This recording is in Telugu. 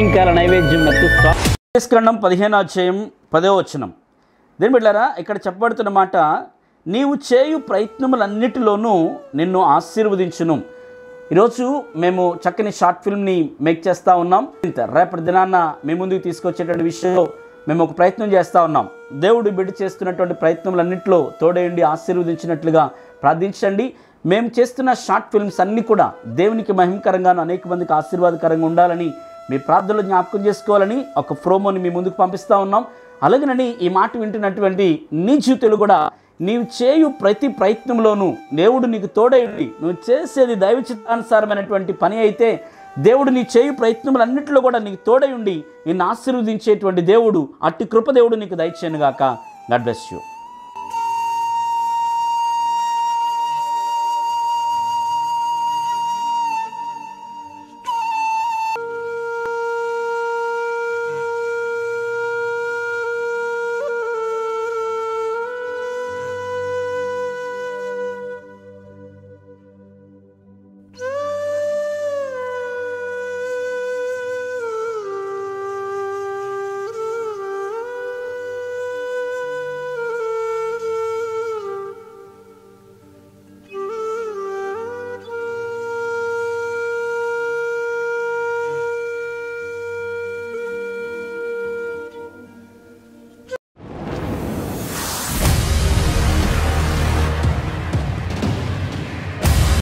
సాయంకాల నైవేద్యం స్వామి పదిహేను అధ్యాయం పదో వచనం దేని బిడ్డారా ఇక్కడ చెప్పబడుతున్న మాట నీవు చేయు ప్రయత్నములన్నిటిలోనూ నిన్ను ఆశీర్వదించును ఈరోజు మేము చక్కని షార్ట్ ఫిల్మ్ని మేక్ చేస్తూ ఉన్నాం ఇంత రేపటి దినాన్న మీ ముందుకు తీసుకొచ్చేటువంటి విషయంలో మేము ఒక ప్రయత్నం చేస్తూ ఉన్నాం దేవుడు బిడ్డ చేస్తున్నటువంటి ప్రయత్నములన్నింటిలో తోడేయండి ఆశీర్వదించినట్లుగా ప్రార్థించండి మేము చేస్తున్న షార్ట్ ఫిల్మ్స్ అన్నీ కూడా దేవునికి మహిమకరంగాను అనేక మందికి ఆశీర్వాదకరంగా ఉండాలని మీ ప్రార్థనలు జ్ఞాపకం చేసుకోవాలని ఒక ప్రోమోని మీ ముందుకు పంపిస్తూ ఉన్నాం అలాగనని ఈ మాట వింటున్నటువంటి నీ జీవితంలో కూడా నీవు చేయు ప్రతి ప్రయత్నంలోనూ దేవుడు నీకు తోడైండి నువ్వు చేసేది దైవ చిత్తానుసారమైనటువంటి పని అయితే దేవుడు నీ చేయు ప్రయత్నములన్నింటిలో కూడా నీకు తోడై ఉండి నిన్ను ఆశీర్వదించేటువంటి దేవుడు అట్టి కృప దేవుడు నీకు దయచేయనుగాక గాడ్ బ్లెస్ యూ